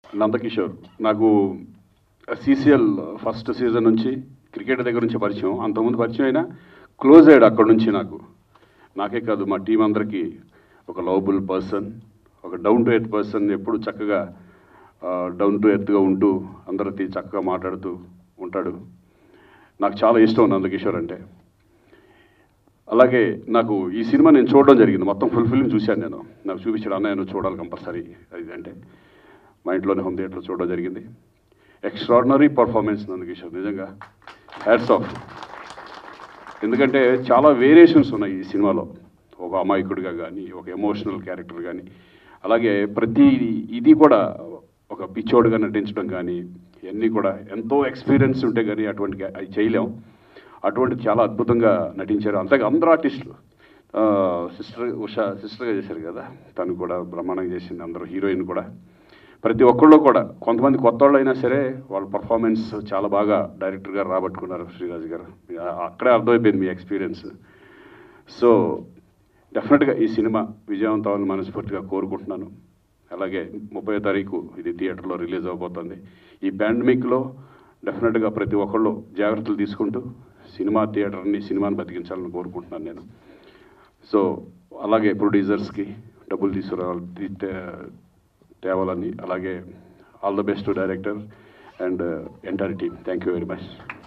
నందకిషోర్ నాకు CCL first season నుంచి cricket దగ్గర నుంచి పరిచయం అంతకుముందు పరిచయం అయినా క్లోజ్ అయ్యాడు అక్కడి నుంచి నాకు నాకే కాదు మా టీం అందరికీ ఒక లవబుల్ పర్సన్ ఒక డౌన్ టు ఎర్త్ పర్సన్ ఎప్పుడు చక్కగా డౌన్ టు ఎర్త్గా ఉంటూ అందరితో చక్కగా మాట్లాడుతూ ఉంటాడు నాకు చాలా ఇష్టం నందకిషోర్ అంటే అలాగే నాకు ఈ సినిమా నేను చూడడం జరిగింది మొత్తం ఫుల్ ఫిల్మ్ చూశాను నేను నాకు చూపించాడు అన్నయ్య నువ్వు చూడాలి కంపల్సరీ అది అంటే మా ఇంట్లోనే హోమ్ థియేటర్లో చూడడం జరిగింది ఎక్స్ట్రాడినరీ పర్ఫార్మెన్స్ నందకిషోర్ నిజంగా హ్యాట్స్ ఆఫ్ ఎందుకంటే చాలా వేరియేషన్స్ ఉన్నాయి ఈ సినిమాలో ఒక అమాయకుడిగా కానీ ఒక ఎమోషనల్ క్యారెక్టర్ కానీ అలాగే ప్రతి ఇది కూడా ఒక పిచ్చోడుగా నటించడం కానీ ఇవన్నీ కూడా ఎంతో ఎక్స్పీరియన్స్ ఉంటే కానీ అటువంటి అవి చేయలేం అటువంటి చాలా అద్భుతంగా నటించారు అంతగా అందరు ఆర్టిస్టులు సిస్టర్ ఉషా సిస్టర్గా చేశారు కదా తను కూడా బ్రహ్మాండంగా చేసింది అందరూ హీరోయిన్ కూడా ప్రతి ఒక్కళ్ళు కూడా కొంతమంది కొత్త వాళ్ళు అయినా సరే వాళ్ళ పర్ఫార్మెన్స్ చాలా బాగా డైరెక్టర్ గారు రాబట్టుకున్నారు శ్రీరాజ్ గారు ఆ- అక్కడే అర్థమైపోయింది మీ ఎక్స్పీరియన్స్ సో డెఫినెట్గా ఈ సినిమా విజయవంతం అవ్వాలని మనస్ఫూర్తిగా కోరుకుంటున్నాను అలాగే ముప్పై తారీఖు ఇది థియేటర్లో రిలీజ్ అవబోతుంది ఈ పాండమిక్లో డెఫినెట్గా ప్రతి ఒక్కళ్ళు జాగ్రత్తలు తీసుకుంటూ సినిమా థియేటర్ని సినిమాని బతికించాలని కోరుకుంటున్నాను నేను సో అలాగే ప్రొడ్యూసర్స్కి డబ్బులు తీసుకురావాలి తీ- తే- తేవాలని అలాగే all the best director and entire team thank you very much